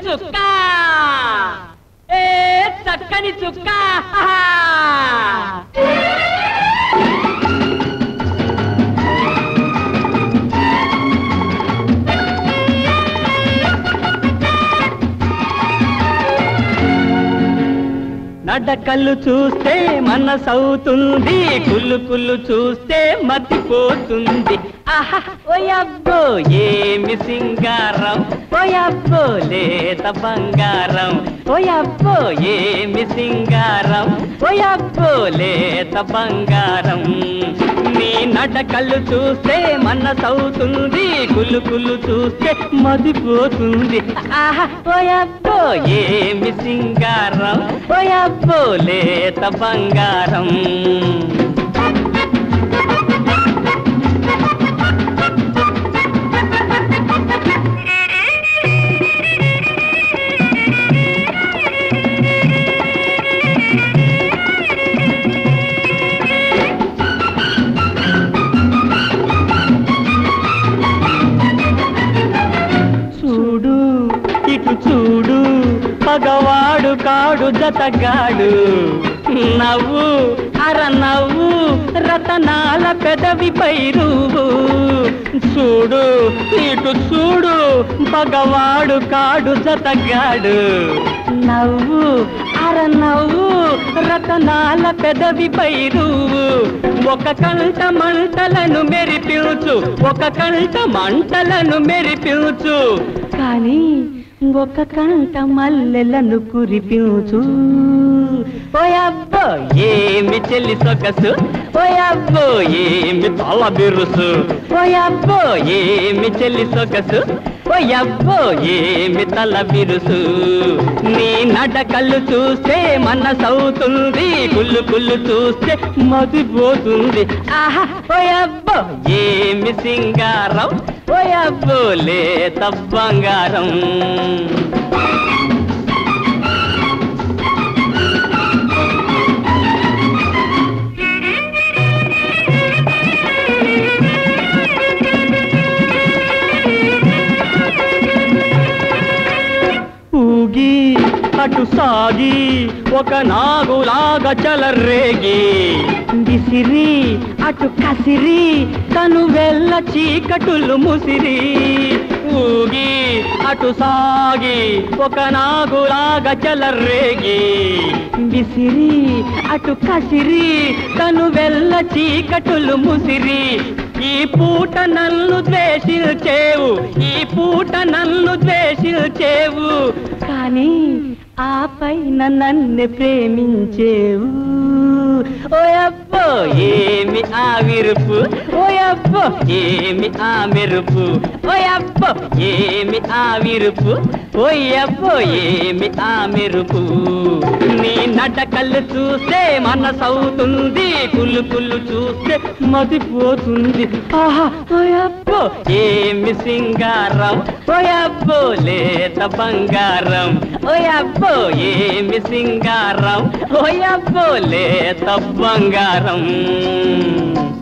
చుక్క ఏ చక్కని చుక్క నడకలు చూస్తే మనసవుతుంది కుళ్ళు కుళ్ళు చూస్తే మతిపోతుంది ఆహా ఓయబ్బో ఏమి సింగారం ఓయబ్బో లేత బంగారం ఓయబ్బో ఏమి సింగారం ఓయబ్బో లేత బంగారం నీ నడకలు చూస్తే మనసవుతుంది కుళ్ళు కుళ్ళు చూస్తే మదిపోతుంది ఆహా ఓయబ్బో ఏమి సింగారం ఓయబ్బో లేత బంగారం చూడు ఇటు చూడు పగవాడు కాడు జతగాడు నవ్వు అర నవ్వు రతనాల పెదవి పైరువు చూడు ఇటు చూడు పగవాడు కాడు జతగాడు నవ్వు అర నవ్వు రతనాల పెదవి పైరువు ఒక కంట మంటలను మెరిపించు ఒక కంట మంటలను మెరిపించు కానీ ఒక కంట మల్లెలను కురిపించు ఓయబ్బో ఏమి చెల్లి సొగసు ఓయబ్బో ఏమి తల బిరుసు ఓయబ్బో ఏమి చెల్లి సొగసు ఓయబ్బో ఏమి తల బిరుసు నీ నడకలు చూస్తే మనసవుతుంది కుళ్ళు కుళ్ళు చూస్తే మతిపోతుంది ఆహా ఓయబ్బో ఏమి సింగారం ఓయబ్బో లేత బంగారం ఊగి అటు సాగి ఒక నాగులాగా చలరేగి విసిరి అటు కసిరి తను వెళ్ళ చీకటులు ముసిరి ఊగి అటు సాగి ఒక నాగులాగా చలరేగి విసిరి అటు కసిరి తను వెళ్ళ చీకటులు ముసిరి ఈ పూట నన్ను ద్వేషించేవు ఈ పూట నన్ను ద్వేషించేవు కానీ ఆ పైన నన్ను ప్రేమించేవు ఓయబ్బో ఏమి ఆ విరుపు ఓయబ్బో ఏమి ఆ మెరుపు ఓయబ్బో ఏమి ఆ విరుపు ఓయబ్బో ఏమి ఆ మెరుపు నీ నటకళ్ళు చూస్తే మనసవుతుంది కుళ్ళు కుళ్ళు చూస్తే మతిపోతుంది ఆహా ఓయబ్బో ఏమి సింగారం ఓయబ్బో లేత బంగారం ఓయబ్బో ఏమి సింగారం ఓయబ్బో లేత బంగారం